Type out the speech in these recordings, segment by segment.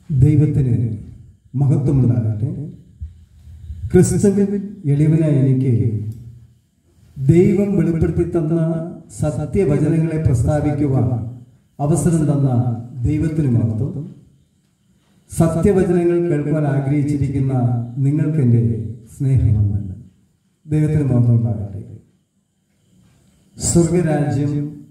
ദൈവത്തിന് മഹത്വമുണ്ടാകട്ടെ ക്രിസ്തുവിൽ എളിവനായ എനിക്ക് ദൈവം വെളിപ്പെടുത്തി തന്ന സത്യവചനങ്ങളെ പ്രസ്താവിക്കുവാൻ അവസരം തന്ന ദൈവത്തിന് മഹത്വം സത്യവചനങ്ങൾ കേൾക്കാൻ ആഗ്രഹിച്ചിരിക്കുന്ന നിങ്ങൾക്ക് എൻ്റെ സ്നേഹമെന്ന് ദൈവത്തിന് മഹത്വം ഉണ്ടാകട്ടെ സ്വർഗരാജ്യം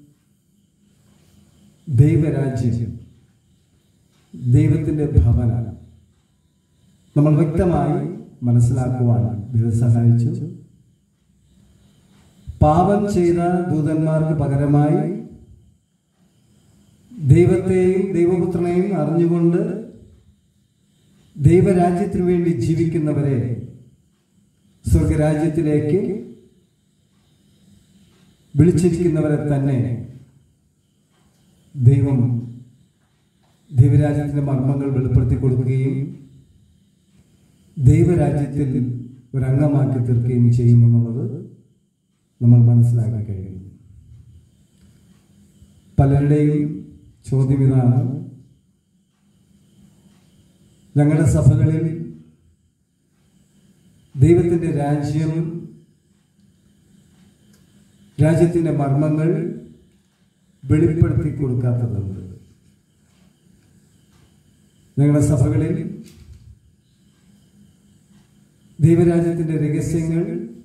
ദൈവരാജ്യം ദൈവത്തിന്റെ ഭവനാണ് നമ്മൾ വ്യക്തമായി മനസ്സിലാക്കുവാൻ ദൈവം സഹായിച്ചു പാപം ചെയ്ത ദൂതന്മാർക്ക് പകരമായി ദൈവത്തെയും ദൈവപുത്രനെയും അറിഞ്ഞുകൊണ്ട് ദൈവരാജ്യത്തിനു വേണ്ടി ജീവിക്കുന്നവരെ സ്വർഗരാജ്യത്തിലേക്ക് വിളിച്ചിരിക്കുന്നവരെ തന്നെ ദൈവം ദൈവരാജ്യത്തിന്റെ മർമ്മങ്ങൾ വെളിപ്പെടുത്തി കൊടുക്കുകയും ദൈവരാജ്യത്തിൽ ഒരംഗമാക്കി തീർക്കുകയും ചെയ്യുമെന്നുള്ളത് നമ്മൾ മനസ്സിലാക്കാൻ കഴിയും പലരുടെയും ചോദ്യം ഇതാണ് ഞങ്ങളുടെ സഭകളിൽ ദൈവത്തിന്റെ രാജ്യം രാജ്യത്തിന്റെ മർമ്മങ്ങൾ വെളിപ്പെടുത്തി കൊടുക്കാത്തതുണ്ട് ഞങ്ങളുടെ സഭകളിൽ ദൈവരാജ്യത്തിന്റെ രഹസ്യങ്ങൾ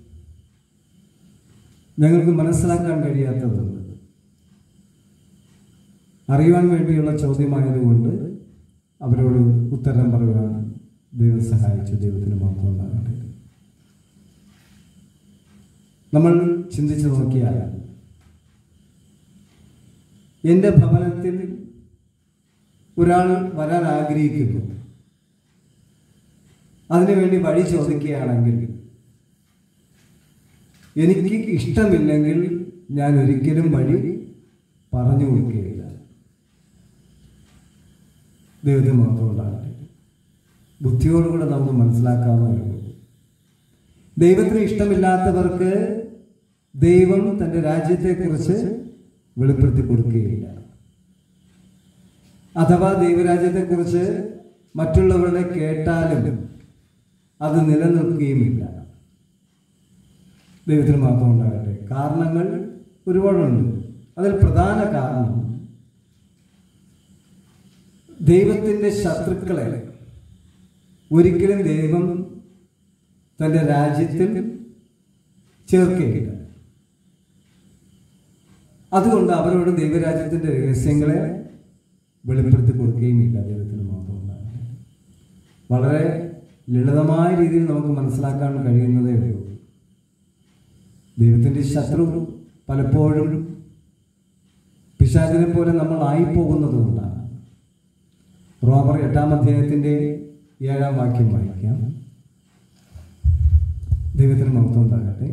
ഞങ്ങൾക്ക് മനസ്സിലാക്കാൻ കഴിയാത്തതുണ്ട് അറിയുവാൻ വേണ്ടിയുള്ള ചോദ്യമായതുകൊണ്ട് അവരോട് ഉത്തരം പറയുവാൻ ദൈവം സഹായിച്ചു ദൈവത്തിന് മാത്രം ഉണ്ടാകട്ടെ നമ്മൾ ചിന്തിച്ചു നോക്കിയാൽ എൻ്റെ ഭവനത്തിൽ ഒരാൾ വരാൻ ആഗ്രഹിക്കുന്നു അതിനുവേണ്ടി വഴി ചോദിക്കുകയാണെങ്കിൽ എനിക്ക് ഇഷ്ടമില്ലെങ്കിൽ ഞാൻ ഒരിക്കലും വഴി പറഞ്ഞു കൊടുക്കുകയില്ല ദൈവത്തിന് മാത്രം ഉണ്ടാകട്ടെ ബുദ്ധിയോടുകൂടെ നമുക്ക് മനസ്സിലാക്കാവുന്നതാണ് ദൈവത്തിന് ഇഷ്ടമില്ലാത്തവർക്ക് ദൈവം തന്റെ രാജ്യത്തെക്കുറിച്ച് വെളിപ്പെടുത്തി കൊടുക്കുകയില്ല അഥവാ ദൈവരാജ്യത്തെക്കുറിച്ച് മറ്റുള്ളവരുടെ കേട്ടാലും അത് നിലനിൽക്കുകയുമില്ല ദൈവത്തിന് മാത്രം ഉണ്ടാകട്ടെ കാരണങ്ങൾ ഒരുപാടുണ്ട് അതിൽ പ്രധാന കാരണം ദൈവത്തിന്റെ ശത്രുക്കളെ ഒരിക്കലും ദൈവം തന്റെ രാജ്യത്തിൽ ചേർക്കുകയില്ല അതുകൊണ്ട് അവരോട് ദൈവരാജ്യത്തിന്റെ രഹസ്യങ്ങളെ വെളിപ്പെടുത്തി കൊടുക്കുകയുമില്ല ദൈവത്തിന് മാത്രം ഉണ്ടാകട്ടെ വളരെ ലളിതമായ രീതിയിൽ നമുക്ക് മനസ്സിലാക്കാൻ കഴിയുന്നതേ ഉള്ളൂ ദൈവത്തിന്റെ ശത്രു പലപ്പോഴും പിശാചിനെ പോലെ നമ്മൾ ആയിപ്പോകുന്നത് കൊണ്ടാണ് റോമർ എട്ടാം അധ്യായത്തിന്റെ ഏഴാം വാക്യം വായിക്കാം ദൈവത്തിന് മഹത്വം ഉണ്ടാകട്ടെ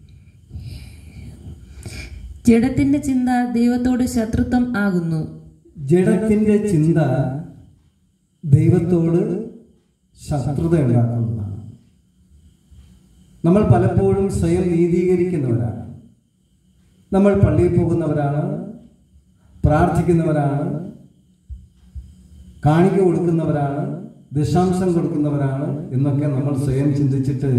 ജഡത്തിന്റെ ചിന്ത ദൈവത്തോട് ശത്രുത്വം ആകുന്നു ജഡത്തിന്റെ ചിന്ത ദൈവത്തോട് ശത്രുത ഉണ്ടാക്കുന്നതാണ് നമ്മൾ പലപ്പോഴും സ്വയം നീതീകരിക്കുന്നവരാണ് നമ്മൾ പള്ളിയിൽ പോകുന്നവരാണ് പ്രാർത്ഥിക്കുന്നവരാണ് കാണിക്ക കൊടുക്കുന്നവരാണ് ദശാംശം കൊടുക്കുന്നവരാണ് എന്നൊക്കെ നമ്മൾ സ്വയം ചിന്തിച്ചിട്ട്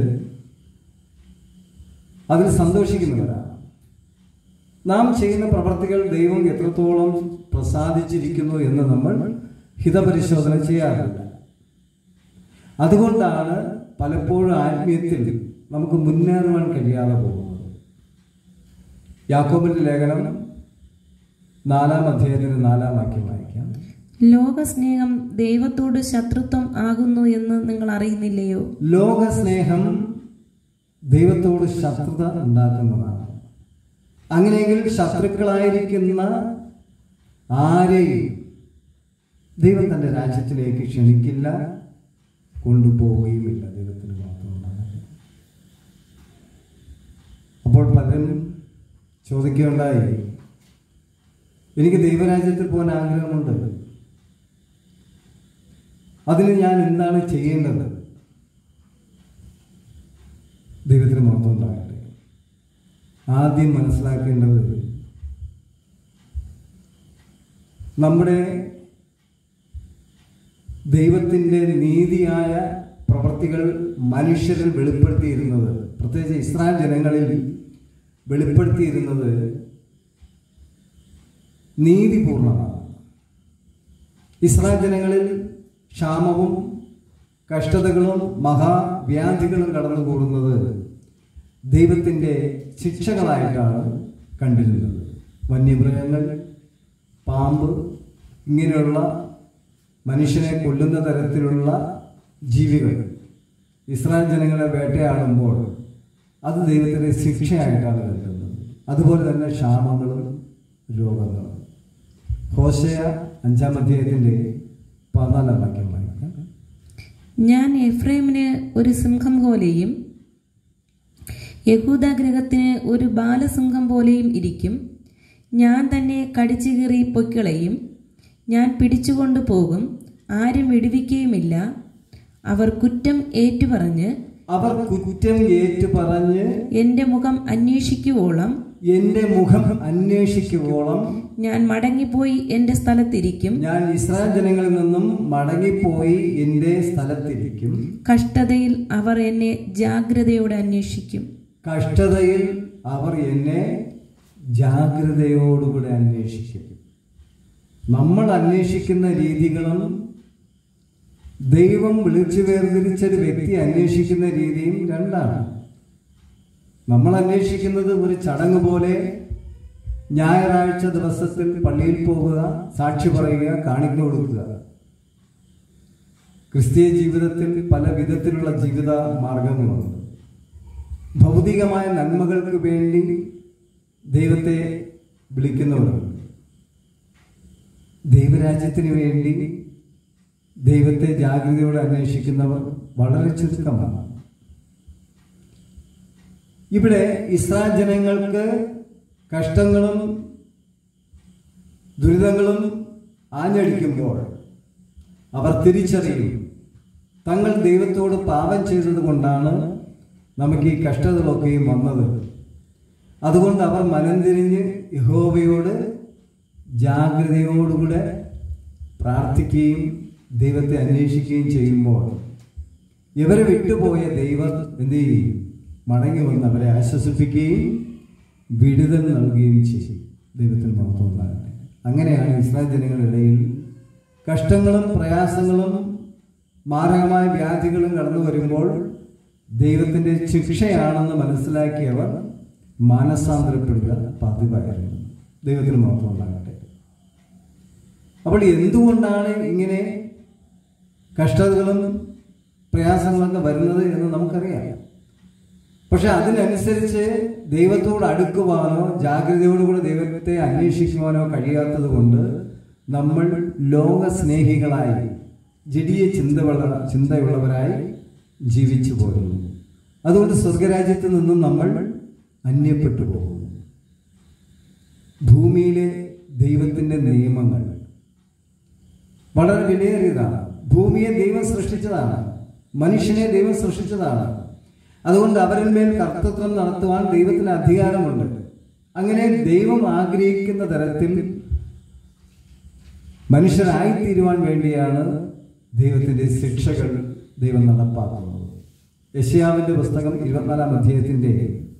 അതിൽ സന്തോഷിക്കുന്നവരാണ് നാം ചെയ്യുന്ന പ്രവർത്തികൾ ദൈവം എത്രത്തോളം പ്രസാദിച്ചിരിക്കുന്നു എന്ന് നമ്മൾ ഹിതപരിശോധന ചെയ്യാറില്ല അതുകൊണ്ടാണ് പലപ്പോഴും ആത്മീയത്തിൽ നമുക്ക് മുന്നേറുവാൻ കഴിയാതെ പോകുന്നത് യാക്കോബിന്റെ ലേഖനം നാലാം അധ്യായത്തിന് നാലാം വാക്യം വായിക്കാം ലോകസ്നേഹം ദൈവത്തോട് ശത്രുത്വം ആകുന്നു എന്ന് നിങ്ങൾ അറിയുന്നില്ലയോ ലോകസ്നേഹം ദൈവത്തോട് ശത്രുത ഉണ്ടാക്കുന്നതാണ് അങ്ങനെയെങ്കിൽ ശത്രുക്കളായിരിക്കുന്ന ആരെയും ദൈവം തന്റെ രാജ്യത്തിലേക്ക് ക്ഷണിക്കില്ല കൊണ്ടുപോവുകയുമില്ല ദൈവത്തിന് മാത്രമാണ് അപ്പോൾ പലരും ചോദിക്കുകയുണ്ടായി എനിക്ക് ദൈവരാജ്യത്തിൽ പോകാൻ ആഗ്രഹമുണ്ട് അതിന് ഞാൻ എന്താണ് ചെയ്യേണ്ടത് ദൈവത്തിന് മഹത്വം ഉണ്ടാകട്ടെ ആദ്യം മനസ്സിലാക്കേണ്ടത് നമ്മുടെ ദൈവത്തിൻ്റെ നീതിയായ പ്രവൃത്തികൾ മനുഷ്യരിൽ വെളിപ്പെടുത്തിയിരുന്നത് പ്രത്യേകിച്ച് ഇസ്രായേൽ ജനങ്ങളിൽ വെളിപ്പെടുത്തിയിരുന്നത് നീതിപൂർണമാണ് ഇസ്രായേൽ ജനങ്ങളിൽ ക്ഷാമവും കഷ്ടതകളും മഹാവ്യാധികളും കടന്നുകൂടുന്നത് ദൈവത്തിൻ്റെ ശിക്ഷകളായിട്ടാണ് കണ്ടിരുന്നത് വന്യമൃഗങ്ങൾ പാമ്പ് ഇങ്ങനെയുള്ള മനുഷ്യനെ കൊല്ലുന്ന തരത്തിലുള്ള ജീവികൾ ഇസ്രായേൽ ജനങ്ങളെ വേട്ടയാടുമ്പോൾ അത് ദൈവത്തിൻ്റെ ശിക്ഷയായിട്ടാണ് കരുതുന്നത് അതുപോലെ തന്നെ ക്ഷാമങ്ങളും രോഗങ്ങളും ഹോശയ അഞ്ചാം അധ്യായത്തിൻ്റെ പതിനാലാം വാക്യം വായിക്കാം ഞാൻ എഫ്രൈമിന് ഒരു സിംഹം പോലെയും യഹൂദ ഗ്രഹത്തിന് ഒരു ബാലസിംഹം പോലെയും ഇരിക്കും ഞാൻ തന്നെ കടിച്ചു കീറി പൊയ്ക്കളയും ഞാൻ പിടിച്ചുകൊണ്ടു പോകും ആരും വിടുവിക്കുകയുമില്ല അവർ കുറ്റം ഏറ്റുപറഞ്ഞ് അവർ കുറ്റം ഏറ്റു പറഞ്ഞ് എന്റെ മുഖം അന്വേഷിക്കുവോളം എന്റെ മുഖം അന്വേഷിക്കുവോളം ഞാൻ മടങ്ങിപ്പോയി എന്റെ സ്ഥലത്തിരിക്കും ഞാൻ ഇസ്രായേൽ ജനങ്ങളിൽ നിന്നും മടങ്ങിപ്പോയി എന്റെ സ്ഥലത്തിരിക്കും കഷ്ടതയിൽ അവർ എന്നെ ജാഗ്രതയോടെ അന്വേഷിക്കും കഷ്ടതയിൽ അവർ എന്നെ ജാഗ്രതയോടുകൂടെ അന്വേഷിക്കും നമ്മൾ അന്വേഷിക്കുന്ന രീതികളും ദൈവം വിളിച്ചു വേർതിരിച്ചൊരു വ്യക്തി അന്വേഷിക്കുന്ന രീതിയും രണ്ടാണ് നമ്മൾ അന്വേഷിക്കുന്നത് ഒരു ചടങ്ങ് പോലെ ഞായറാഴ്ച ദിവസത്തിൽ പള്ളിയിൽ പോകുക സാക്ഷി പറയുക കാണിക്ക കൊടുക്കുക ക്രിസ്തീയ ജീവിതത്തിൽ പല വിധത്തിലുള്ള ജീവിത മാർഗങ്ങളുണ്ട് ഭൗതികമായ നന്മകൾക്ക് വേണ്ടി ദൈവത്തെ വിളിക്കുന്നവരുണ്ട് ദൈവരാജ്യത്തിന് വേണ്ടി ദൈവത്തെ ജാഗ്രതയോടെ അന്വേഷിക്കുന്നവർ വളരെ ചുരുക്കമാണ് ഇവിടെ ഇസ്രായേൽ ജനങ്ങൾക്ക് കഷ്ടങ്ങളും ദുരിതങ്ങളും ആഞ്ഞടിക്കുമ്പോൾ അവർ തിരിച്ചറിയും തങ്ങൾ ദൈവത്തോട് പാപം ചെയ്തത് കൊണ്ടാണ് നമുക്ക് ഈ കഷ്ടതകളൊക്കെയും വന്നത് അതുകൊണ്ട് അവർ മനം തിരിഞ്ഞ് യഹോവയോട് ജാഗ്രതയോടുകൂടെ പ്രാർത്ഥിക്കുകയും ദൈവത്തെ അന്വേഷിക്കുകയും ചെയ്യുമ്പോൾ ഇവരെ വിട്ടുപോയ ദൈവം എന്ത് ചെയ്യും മടങ്ങി വന്ന് അവരെ ആശ്വസിപ്പിക്കുകയും വിടുതൽ നൽകുകയും ചെയ്യും ദൈവത്തിന് മഹത്വം ഉണ്ടാകട്ടെ അങ്ങനെയാണ് ഇസ്രായേൽ ജനങ്ങളുടെ ഇടയിൽ കഷ്ടങ്ങളും പ്രയാസങ്ങളും മാരകമായ വ്യാധികളും കടന്നു വരുമ്പോൾ ദൈവത്തിന്റെ ശിക്ഷയാണെന്ന് മനസ്സിലാക്കിയവർ മാനസാന്തരപ്പെടുക പതിവായിരുന്നു ദൈവത്തിന് മഹത്വം ഉണ്ടാകട്ടെ അപ്പോൾ എന്തുകൊണ്ടാണ് ഇങ്ങനെ കഷ്ടതകളും പ്രയാസങ്ങളൊക്കെ വരുന്നത് എന്ന് നമുക്കറിയാം പക്ഷെ അതിനനുസരിച്ച് ദൈവത്തോട് അടുക്കുവാനോ ജാഗ്രതയോടുകൂടി ദൈവത്തെ അന്വേഷിക്കുവാനോ കഴിയാത്തത് കൊണ്ട് നമ്മൾ ലോക സ്നേഹികളായി ജഡീയ ചിന്തയുള്ള ചിന്തയുള്ളവരായി ജീവിച്ചു പോരുന്നു അതുകൊണ്ട് സ്വർഗരാജ്യത്ത് നിന്നും നമ്മൾ അന്യപ്പെട്ടു പോകുന്നു ഭൂമിയിലെ ദൈവത്തിന്റെ നിയമങ്ങൾ വളരെ വിലയേറിയതാണ് ഭൂമിയെ ദൈവം സൃഷ്ടിച്ചതാണ് മനുഷ്യനെ ദൈവം സൃഷ്ടിച്ചതാണ് അതുകൊണ്ട് അവരിൽ മേൽ കർത്തൃത്വം നടത്തുവാൻ ദൈവത്തിന് അധികാരമുണ്ട് അങ്ങനെ ദൈവം ആഗ്രഹിക്കുന്ന തരത്തിൽ മനുഷ്യരായിത്തീരുവാൻ വേണ്ടിയാണ് ദൈവത്തിന്റെ ശിക്ഷകൾ ദൈവം നടപ്പാക്കുന്നത് യശയാവിന്റെ പുസ്തകം ഇരുപത്തിനാലാം അധ്യായത്തിന്റെ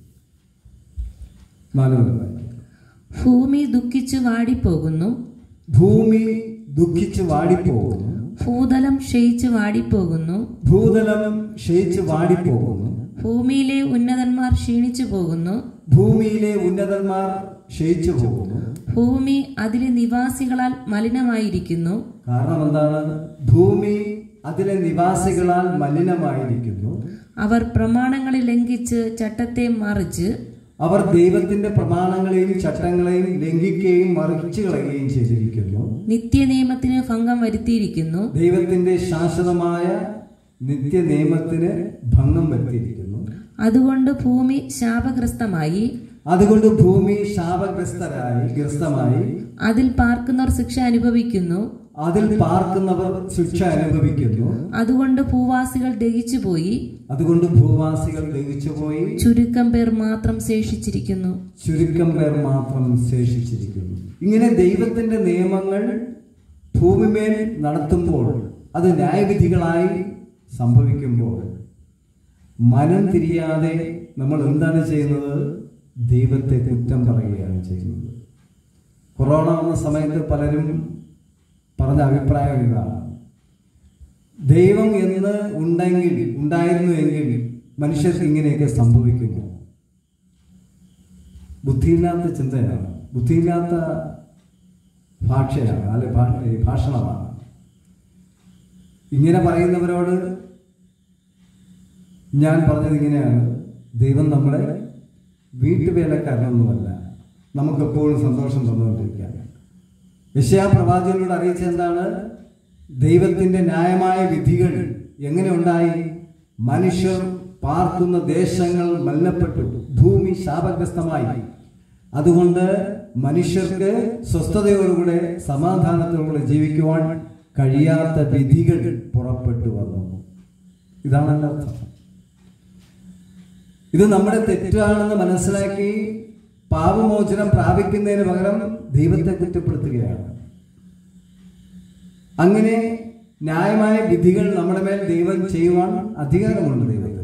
നാല് മുതൽ വായിക്കാം. ഭൂമി ദുഃഖിച്ചു വാടിപ്പോകുന്നു ഭൂമി ദുഃഖിച്ച് വാടിപ്പോകുന്നു ഭൂതലം ക്ഷയിച്ചു വാടിപ്പോകുന്നു ഭൂതലം ക്ഷയിച്ച് വാടിപ്പോകുന്നു ഭൂമിയിലെ ഉന്നതന്മാർ ക്ഷീണിച്ചു പോകുന്നു ഭൂമിയിലെ ഉന്നതന്മാർ ക്ഷയിച്ചു പോകുന്നു ഭൂമി അതിലെ നിവാസികളാൽ മലിനമായിരിക്കുന്നു കാരണം എന്താണ് ഭൂമി അതിലെ നിവാസികളാൽ മലിനമായിരിക്കുന്നു അവർ പ്രമാണങ്ങളെ ലംഘിച്ച് ചട്ടത്തെ മറിച്ച് അവർ ദൈവത്തിന്റെ പ്രമാണങ്ങളെയും ചട്ടങ്ങളെയും ലംഘിക്കുകയും മറിച്ചു കളയുകയും ചെയ്തിരിക്കുന്നു നിത്യനിയമത്തിന് ഭംഗം വരുത്തിയിരിക്കുന്നു ദൈവത്തിന്റെ ശാശ്വതമായ നിത്യ നിയമത്തിന് ഭംഗം വരുത്തിയിരിക്കുന്നു അതുകൊണ്ട് ഭൂമി ശാപഗ്രസ്തമായി അതുകൊണ്ട് ഭൂമി ശാപഗ്രസ്തരായി ഗ്രസ്തമായി അതിൽ പാർക്കുന്നവർ ശിക്ഷ അനുഭവിക്കുന്നു അതിൽ പാർക്കുന്നവർ ശിക്ഷ അനുഭവിക്കുന്നു അതുകൊണ്ട് ഭൂവാസികൾ ദഹിച്ചുപോയി അതുകൊണ്ട് ഭൂവാസികൾ ദഹിച്ചുപോയി ചുരുക്കം പേർ മാത്രം ശേഷിച്ചിരിക്കുന്നു ചുരുക്കം പേർ മാത്രം ശേഷിച്ചിരിക്കുന്നു ഇങ്ങനെ ദൈവത്തിന്റെ നിയമങ്ങൾ ഭൂമിമേൽ നടത്തുമ്പോൾ അത് ന്യായവിധികളായി സംഭവിക്കുമ്പോൾ മനം തിരിയാതെ നമ്മൾ എന്താണ് ചെയ്യുന്നത് ദൈവത്തെ കുറ്റം പറയുകയാണ് ചെയ്യുന്നത് കൊറോണ വന്ന സമയത്ത് പലരും പറഞ്ഞ അഭിപ്രായം ഇതാണ് ദൈവം എന്ന് ഉണ്ടെങ്കിൽ ഉണ്ടായിരുന്നു എങ്കിൽ മനുഷ്യർക്ക് ഇങ്ങനെയൊക്കെ സംഭവിക്കുന്നു ബുദ്ധിയില്ലാത്ത ചിന്തയാണ് ബുദ്ധിയില്ലാത്ത ഭാഷയാണ് അല്ലെ ഭാ- ഈ ഭാഷണമാണ് ഇങ്ങനെ പറയുന്നവരോട് ഞാൻ പറഞ്ഞത് ഇങ്ങനെയാണ് ദൈവം നമ്മളെ വീട്ടുവേലക്കാരനൊന്നുമല്ല നമുക്ക് എപ്പോഴും സന്തോഷം തന്നുകൊണ്ടിരിക്കുകയാണ് യശയാ പ്രവാചകനോട് അറിയിച്ചത് എന്താണ് ദൈവത്തിന്റെ ന്യായമായ വിധികൾ എങ്ങനെ ഉണ്ടായി മനുഷ്യർ പാർക്കുന്ന ദേശങ്ങൾ മല്ലപ്പെട്ടു ഭൂമി ശാപഗ്രസ്തമായി അതുകൊണ്ട് മനുഷ്യർക്ക് സ്വസ്ഥതയോടുകൂടെ സമാധാനത്തോടുകൂടെ ജീവിക്കുവാൻ കഴിയാത്ത വിധികൾ പുറപ്പെട്ടു വന്നു ഇതാണ് അതിന്റെ അർത്ഥം ഇത് നമ്മുടെ തെറ്റാണെന്ന് മനസ്സിലാക്കി പാപമോചനം പ്രാപിക്കുന്നതിന് പകരം ദൈവത്തെ കുറ്റപ്പെടുത്തുകയാണ് അങ്ങനെ ന്യായമായ വിധികൾ നമ്മുടെ മേൽ ദൈവം ചെയ്യുവാൻ അധികാരമുണ്ട് ദൈവത്തിന്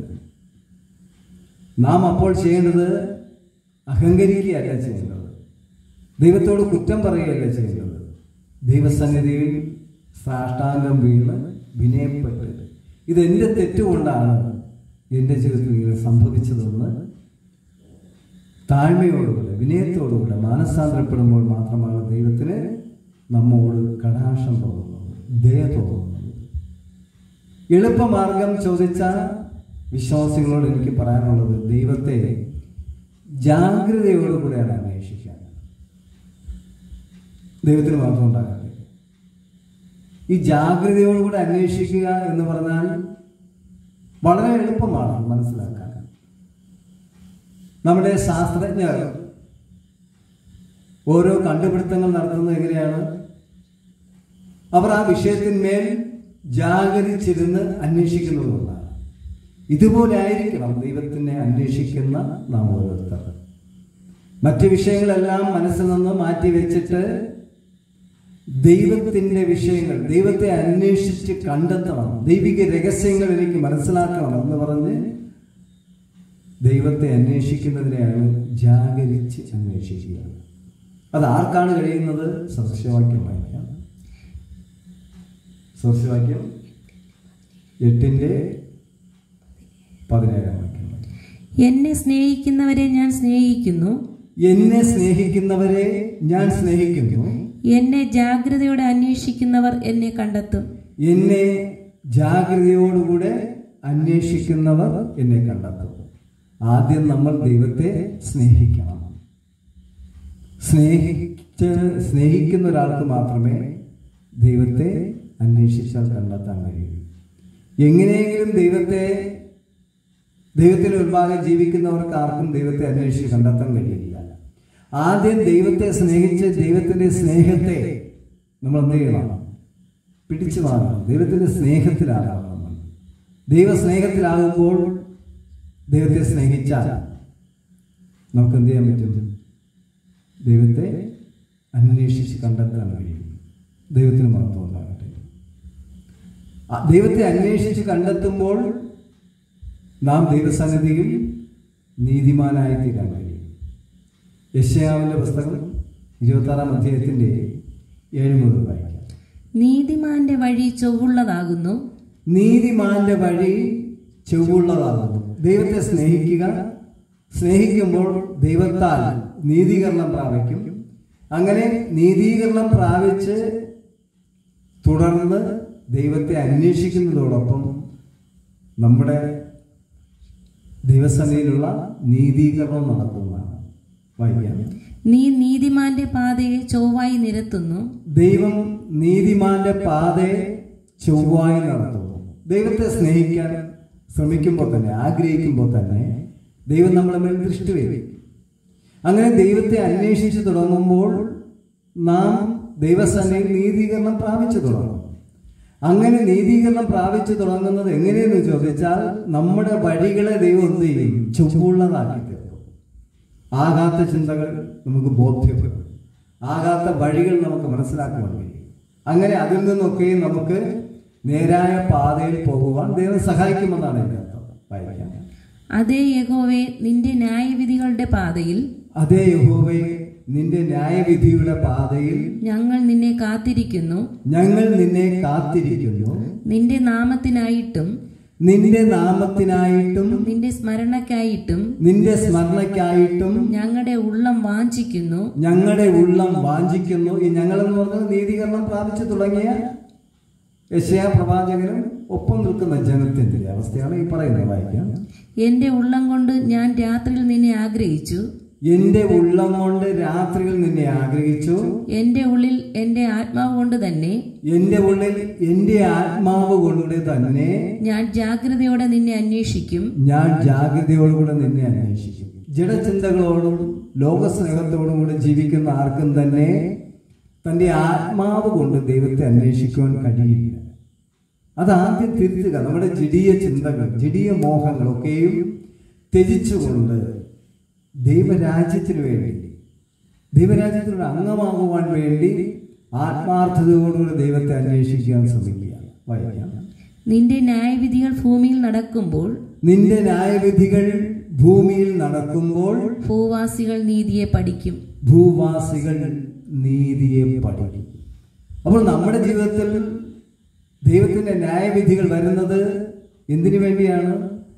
നാം അപ്പോൾ ചെയ്യേണ്ടത് അഹങ്കരിക്കുകയല്ല ചെയ്യേണ്ടത് ദൈവത്തോട് കുറ്റം പറയുകയല്ല ചെയ്യേണ്ടത് ദൈവസന്നിധിയിൽ സാഷ്ടാംഗം വീണ് വിനയപ്പെട്ട് ഇത് എൻ്റെ തെറ്റുകൊണ്ടാണ് എൻ്റെ ജീവിതത്തിൽ ഇങ്ങനെ സംഭവിച്ചതെന്ന് താഴ്മയോടുകൂടെ വിനയത്തോടുകൂടെ മാനസാന്തരപ്പെടുമ്പോൾ മാത്രമാണ് ദൈവത്തിന് നമ്മോട് കടാക്ഷം തോന്നുന്നത് ദയ തോന്നുന്നത് എളുപ്പമാർഗം ചോദിച്ച വിശ്വാസികളോട് എനിക്ക് പറയാനുള്ളത് ദൈവത്തെ ജാഗ്രതയോടുകൂടെയാണ് അന്വേഷിക്കാൻ ദൈവത്തിന് മാത്രം ഉണ്ടാകട്ടെ ഈ ജാഗ്രതയോടുകൂടെ അന്വേഷിക്കുക എന്ന് പറഞ്ഞാൽ വളരെ എളുപ്പമാണ് മനസ്സിലാക്കാൻ നമ്മുടെ ശാസ്ത്രജ്ഞർ ഓരോ കണ്ടുപിടുത്തങ്ങൾ നടത്തുന്നത് എങ്ങനെയാണ് അവർ ആ വിഷയത്തിന്മേൽ ജാഗരിച്ചിരുന്ന് അന്വേഷിക്കുന്നതുകൊണ്ടാണ് ഇതുപോലെ ആയിരിക്കണം ദൈവത്തിനെ അന്വേഷിക്കുന്ന നാം ഓരോരുത്തർ മറ്റ് വിഷയങ്ങളെല്ലാം മനസ്സിൽ നിന്ന് മാറ്റി വെച്ചിട്ട് ദൈവത്തിന്റെ വിഷയങ്ങൾ ദൈവത്തെ അന്വേഷിച്ച് കണ്ടെത്തണം ദൈവിക രഹസ്യങ്ങൾ എനിക്ക് മനസ്സിലാക്കണം എന്ന് പറഞ്ഞ് ദൈവത്തെ അന്വേഷിക്കുന്നതിനെയാണ് ജാഗരിച്ച് അന്വേഷിക്കുക അത് ആർക്കാണ് കഴിയുന്നത് സദൃശവാക്യം വായിക്കാം സദൃശവാക്യം എട്ടിന്റെ പതിനേഴാം വാക്യം വായിക്കാം. എന്നെ സ്നേഹിക്കുന്നവരെ ഞാൻ സ്നേഹിക്കുന്നു എന്നെ സ്നേഹിക്കുന്നവരെ ഞാൻ സ്നേഹിക്കുന്നു എന്നെ ജാഗ്രതയോടെ അന്വേഷിക്കുന്നവർ എന്നെ കണ്ടെത്തും എന്നെ ജാഗ്രതയോടുകൂടെ അന്വേഷിക്കുന്നവർ എന്നെ കണ്ടെത്തും ആദ്യം നമ്മൾ ദൈവത്തെ സ്നേഹിക്കണം സ്നേഹിച്ച് സ്നേഹിക്കുന്ന ഒരാൾക്ക് മാത്രമേ ദൈവത്തെ അന്വേഷിച്ചാൽ കണ്ടെത്താൻ കഴിയൂ എങ്ങനെയെങ്കിലും ദൈവത്തെ ദൈവത്തിന് മുൻപാകെ ജീവിക്കുന്നവർക്ക് ആർക്കും ദൈവത്തെ അന്വേഷിച്ച് കണ്ടെത്താൻ കഴിയില്ല ആദ്യം ദൈവത്തെ സ്നേഹിച്ച് ദൈവത്തിന്റെ സ്നേഹത്തെ നമ്മൾ എന്ത് ചെയ്യണം പിടിച്ചു വാങ്ങണം ദൈവത്തിന്റെ സ്നേഹത്തിലാകണം നമ്മൾ ദൈവ സ്നേഹത്തിലാകുമ്പോൾ ദൈവത്തെ സ്നേഹിച്ചാൽ നമുക്ക് എന്ത് ചെയ്യാൻ പറ്റും ദൈവത്തെ അന്വേഷിച്ച് കണ്ടെത്താൻ കഴിയും ദൈവത്തിന് മഹത്വം ഉണ്ടാകട്ടെ ആ ദൈവത്തെ അന്വേഷിച്ച് കണ്ടെത്തുമ്പോൾ നാം ദൈവസന്നിധിയിൽ നീതിമാനായി തീരാൻ കഴിയും യശയാവിന്റെ പുസ്തകം ഇരുപത്താറാം അധ്യായത്തിന്റെ ഏഴ് മുതൽ വായിക്കാം നീതിമാന്റെ വഴി ചൊവ്വുള്ളതാകുന്നു നീതിമാന്റെ വഴി ചൊവ്വുള്ളതാകുന്നു ദൈവത്തെ സ്നേഹിക്കുക സ്നേഹിക്കുമ്പോൾ ദൈവത്താൽ നീതീകരണം പ്രാപിക്കും അങ്ങനെ നീതീകരണം പ്രാപിച്ച് തുടർന്ന് ദൈവത്തെ അന്വേഷിക്കുന്നതോടൊപ്പം നമ്മുടെ ദൈവസഭയിലുള്ള നീതീകരണം നടത്തുന്നതാണ് വായിക്കാം നീ നീതിമാന്റെ പാതയെ ചൊവ്വായി നിരത്തുന്നു ദൈവം നീതിമാന്റെ പാതയെ ചൊവ്വായി നടത്തുന്നു ദൈവത്തെ സ്നേഹിക്കാൻ ശ്രമിക്കുമ്പോൾ തന്നെ ആഗ്രഹിക്കുമ്പോൾ തന്നെ ദൈവം നമ്മളെ മേൽ ദൃഷ്ടി വരും അങ്ങനെ ദൈവത്തെ അന്വേഷിച്ച് തുടങ്ങുമ്പോൾ നാം ദൈവസന്നയിൽ നീതീകരണം പ്രാപിച്ചു തുടങ്ങും അങ്ങനെ നീതീകരണം പ്രാപിച്ചു തുടങ്ങുന്നത് എങ്ങനെയെന്ന് ചോദിച്ചാൽ നമ്മുടെ വഴികളെ ദൈവം എന്ത് ചെയ്യും ചൊവ്വുള്ളതാക്കി തീർക്കും ആകാത്ത ചിന്തകൾ നമുക്ക് ബോധ്യപ്പെടും ആകാത്ത വഴികൾ നമുക്ക് മനസ്സിലാക്കുവാൻ കഴിയും അങ്ങനെ അതിൽ നിന്നൊക്കെ നമുക്ക് നേരായ പാതയിൽ പോകുവാൻ ദൈവം സഹായിക്കുമെന്നാണ് എൻ്റെ അർത്ഥം വായിക്കാം അതേ യഹോവേ നിന്റെ ന്യായവിധികളുടെ പാതയിൽ അതേ യഹോവേ നിന്റെ ന്യായവിധിയുടെ പാതയിൽ ഞങ്ങൾ നിന്നെ കാത്തിരിക്കുന്നു ഞങ്ങൾ നിന്നെ കാത്തിരിക്കുന്നു നിന്റെ നാമത്തിനായിട്ടും നിന്റെ നാമത്തിനായിട്ടും നിന്റെ സ്മരണയ്ക്കായിട്ടും നിന്റെ സ്മരണയ്ക്കായിട്ടും ഞങ്ങളുടെ ഉള്ളം വാഞ്ചിക്കുന്നു ഞങ്ങളുടെ ഉള്ളം വാഞ്ചിക്കുന്നു ഈ ഞങ്ങളെന്ന് പറഞ്ഞത് നീതീകരണം പ്രാപിച്ചു തുടങ്ങിയ യശയാ പ്രവാചകനും ഒപ്പം നിൽക്കുന്ന ജനത്തിന്റെ അവസ്ഥയാണ് ഈ പറയുന്നത് വായിക്കാം എന്റെ ഉള്ളം കൊണ്ട് ഞാൻ രാത്രിയിൽ നിന്നെ ആഗ്രഹിച്ചു എന്റെ ഉള്ളം കൊണ്ട് രാത്രിയിൽ നിന്നെ ആഗ്രഹിച്ചു എന്റെ ഉള്ളിൽ എന്റെ ആത്മാവ് കൊണ്ട് തന്നെ എന്റെ ഉള്ളിൽ എന്റെ ആത്മാവ് കൊണ്ട് തന്നെ ഞാൻ ജാഗ്രതയോടെ നിന്നെ അന്വേഷിക്കും ഞാൻ ജാഗ്രതയോടുകൂടെ നിന്നെ അന്വേഷിക്കും ജഡചിന്തകളോടും ലോകസ്നേഹത്തോടും കൂടെ ജീവിക്കുന്ന ആർക്കും തന്നെ തന്റെ ആത്മാവ് കൊണ്ട് ദൈവത്തെ അന്വേഷിക്കുവാൻ കഴിയില്ല അതാദ്യം തിരുത്തുക നമ്മുടെ ജഡീയ ചിന്തകൾ ജഡീയ മോഹങ്ങളൊക്കെയും ത്യജിച്ചുകൊണ്ട് ദൈവരാജ്യത്തിന് വേണ്ടി ദൈവരാജ്യത്തിനൊരു അംഗമാകുവാൻ വേണ്ടി ആത്മാർത്ഥതയോടുകൂടി ദൈവത്തെ അന്വേഷിക്കാൻ ശ്രമിക്കുക വായിക്കാം നിന്റെ ന്യായവിധികൾ ഭൂമിയിൽ നടക്കുമ്പോൾ നിന്റെ ന്യായവിധികൾ ഭൂമിയിൽ നടക്കുമ്പോൾ ഭൂവാസികൾ നീതിയെ പഠിക്കും ഭൂവാസികൾ നീതിയെ പഠിക്കും അപ്പോൾ നമ്മുടെ ജീവിതത്തിൽ ദൈവത്തിന്റെ ന്യായവിധികൾ വരുന്നത് എന്തിനു വേണ്ടിയാണ്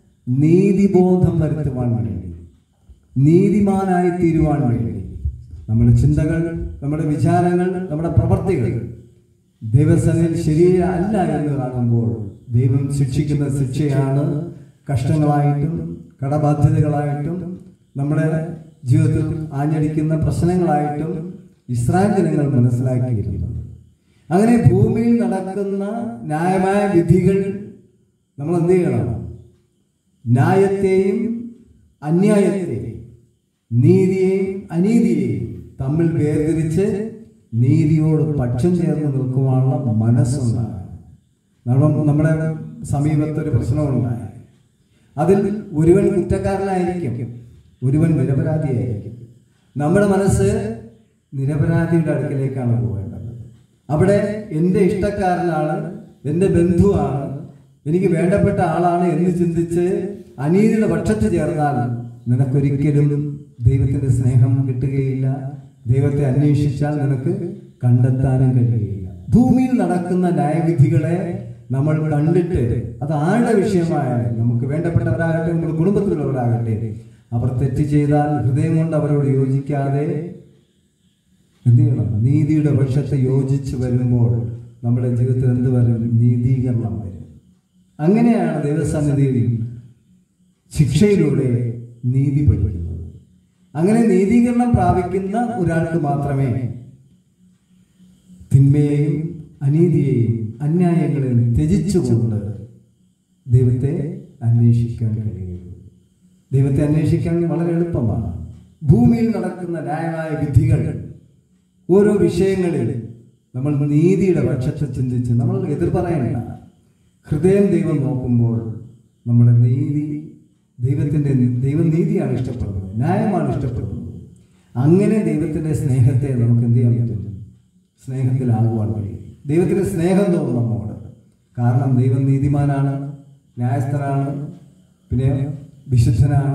നീതിബോധം വരുത്തുവാൻ വേണ്ടി നീതിമാനായി തീരുവാൻ വേണ്ടി നമ്മുടെ ചിന്തകൾ നമ്മുടെ വിചാരങ്ങൾ നമ്മുടെ പ്രവർത്തികൾ ദൈവസനയിൽ ശരിയല്ല എന്ന് കാണുമ്പോൾ ദൈവം ശിക്ഷിക്കുന്ന ശിക്ഷയാണ് കഷ്ടങ്ങളായിട്ടും കടബാധ്യതകളായിട്ടും നമ്മുടെ ജീവിതത്തിൽ ആഞ്ഞടിക്കുന്ന പ്രശ്നങ്ങളായിട്ടും ഇസ്രായേൽ ജനങ്ങൾ മനസ്സിലാക്കിയിരുന്നത് അങ്ങനെ ഭൂമിയിൽ നടക്കുന്ന ന്യായമായ വിധികൾ നമ്മൾ എന്ത് ചെയ്യണം ന്യായത്തെയും അന്യായത്തെയും നീതിയെയും അനീതിയെയും തമ്മിൽ വേർതിരിച്ച് നീതിയോട് പക്ഷം ചേർന്ന് നിൽക്കുവാനുള്ള മനസ്സുണ്ടാകും നമ്മൾ നമ്മുടെ സമീപത്ത് ഒരു പ്രശ്നമുണ്ടായി അതിൽ ഒരുവൻ കുറ്റക്കാരനായിരിക്കും ഒരുവൻ നിരപരാധിയായിരിക്കും നമ്മുടെ മനസ്സ് നിരപരാധിയുടെ അടുക്കലേക്കാണ് പോകേണ്ടത് അവിടെ എൻ്റെ ഇഷ്ടക്കാരനാണ് എൻ്റെ ബന്ധുവാണ് എനിക്ക് വേണ്ടപ്പെട്ട ആളാണ് എന്ന് ചിന്തിച്ച് അനീതിയുടെ പക്ഷത്ത് ചേർന്നാൽ നിനക്കൊരിക്കലും ദൈവത്തിന്റെ സ്നേഹം കിട്ടുകയില്ല ദൈവത്തെ അന്വേഷിച്ചാൽ നിനക്ക് കണ്ടെത്താനും കഴിയുകയില്ല ഭൂമിയിൽ നടക്കുന്ന ന്യായവിധികളെ നമ്മൾ കണ്ടിട്ട് അത് ആരുടെ വിഷയമായാലും നമുക്ക് വേണ്ടപ്പെട്ടവരാകട്ടെ നമ്മുടെ കുടുംബത്തിലുള്ളവരാകട്ടെ അവർ തെറ്റ് ചെയ്താൽ ഹൃദയം കൊണ്ട് അവരോട് യോജിക്കാതെ എന്ത് ചെയ്യണം നീതിയുടെ പക്ഷത്തെ യോജിച്ച് വരുമ്പോൾ നമ്മുടെ ജീവിതത്തിൽ എന്ത് വരും നീതീകരണം വരും അങ്ങനെയാണ് ദൈവസന്നിധിയിൽ ശിക്ഷയിലൂടെ നീതി പഠിക്കുന്നത് അങ്ങനെ നീതീകരണം പ്രാപിക്കുന്ന ഒരാൾക്ക് മാത്രമേ തിന്മയെയും അനീതിയെയും അന്യായങ്ങളെയും ത്യജിച്ചുകൊണ്ട് ദൈവത്തെ അന്വേഷിക്കാൻ കഴിയുള്ളൂ ദൈവത്തെ അന്വേഷിക്കാൻ വളരെ എളുപ്പമാണ് ഭൂമിയിൽ നടക്കുന്ന ന്യായമായ വിധികൾ ഓരോ വിഷയങ്ങളിൽ നമ്മൾ നീതിയുടെ പക്ഷത്തെ ചിന്തിച്ച് നമ്മൾ എതിർ പറയണ്ട ഹൃദയം ദൈവം നോക്കുമ്പോൾ നമ്മുടെ നീതി ദൈവത്തിന്റെ ദൈവം നീതിയാണ് ഇഷ്ടപ്പെടുന്നത് ന്യായമാണ് ഇഷ്ടപ്പെടുന്നത് അങ്ങനെ ദൈവത്തിന്റെ സ്നേഹത്തെ നമുക്ക് എന്ത് ചെയ്യാൻ പറ്റും സ്നേഹത്തിലാകുവാൻ കഴിയും ദൈവത്തിന്റെ സ്നേഹം തോന്നും നമ്മോട് കാരണം ദൈവം നീതിമാനാണ് ന്യായസ്ഥനാണ് പിന്നെ വിശുദ്ധനാണ്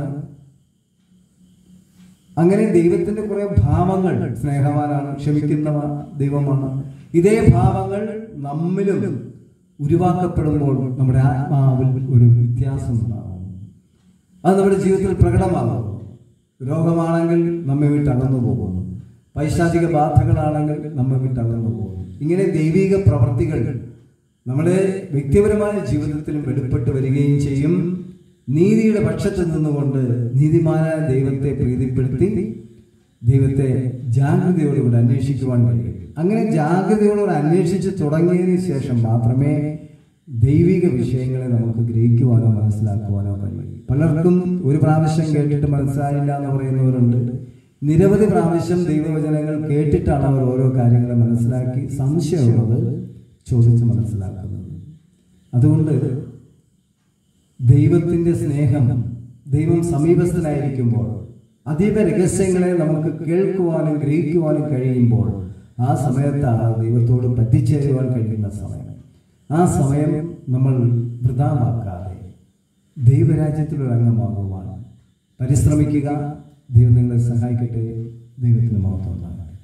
അങ്ങനെ ദൈവത്തിന്റെ കുറെ ഭാവങ്ങൾ സ്നേഹവാനാണ് ക്ഷമിക്കുന്ന ദൈവമാണ് ഇതേ ഭാവങ്ങൾ നമ്മിലും ഉരുവാക്കപ്പെടുമ്പോൾ നമ്മുടെ ആത്മാവിൽ ഒരു വ്യത്യാസം ഉണ്ടാകും അത് നമ്മുടെ ജീവിതത്തിൽ പ്രകടമാകും രോഗമാണെങ്കിൽ നമ്മെ വിട്ട് അകന്നു പോകുന്നു പൈശാചിക ബാധകളാണെങ്കിൽ നമ്മെ വിട്ട് അകന്നു പോകുന്നു ഇങ്ങനെ ദൈവിക പ്രവർത്തികൾ നമ്മുടെ വ്യക്തിപരമായ ജീവിതത്തിലും വെളിപ്പെട്ട് വരികയും ചെയ്യും നീതിയുടെ പക്ഷത്ത് നിന്നുകൊണ്ട് നീതിമാനായ ദൈവത്തെ പ്രീതിപ്പെടുത്തി ദൈവത്തെ ജാഗ്രതയോടുകൂടി അന്വേഷിക്കുവാൻ കഴിയും അങ്ങനെ ജാഗ്രതയോടുകൂടി അന്വേഷിച്ച് തുടങ്ങിയതിന് ശേഷം മാത്രമേ ദൈവിക വിഷയങ്ങളെ നമുക്ക് ഗ്രഹിക്കുവാനോ മനസ്സിലാക്കുവാനോ കഴിയും പലർക്കും ഒരു പ്രാവശ്യം കേട്ടിട്ട് മനസ്സിലായില്ല എന്ന് പറയുന്നവരുണ്ട് നിരവധി പ്രാവശ്യം ദൈവവചനങ്ങൾ കേട്ടിട്ടാണ് അവർ ഓരോ കാര്യങ്ങളെ മനസ്സിലാക്കി സംശയമുള്ളത് ചോദിച്ച് മനസ്സിലാക്കുന്നത് അതുകൊണ്ട് ദൈവത്തിന്റെ സ്നേഹം ദൈവം സമീപസ്ഥനായിരിക്കുമ്പോൾ അതീവ രഹസ്യങ്ങളെ നമുക്ക് കേൾക്കുവാനും ഗ്രഹിക്കുവാനും കഴിയുമ്പോൾ ആ സമയത്താണ് ദൈവത്തോട് പറ്റിച്ചേരുവാൻ കഴിയുന്ന സമയം ആ സമയം നമ്മൾ വൃതാമാക്കാതെ ദൈവരാജ്യത്തിൽ ഒരു അംഗമാകുവാൻ പരിശ്രമിക്കുക ദൈവം നിങ്ങളെ സഹായിക്കട്ടെ ദൈവത്തിന് മഹത്വം ഉണ്ടാകട്ടെ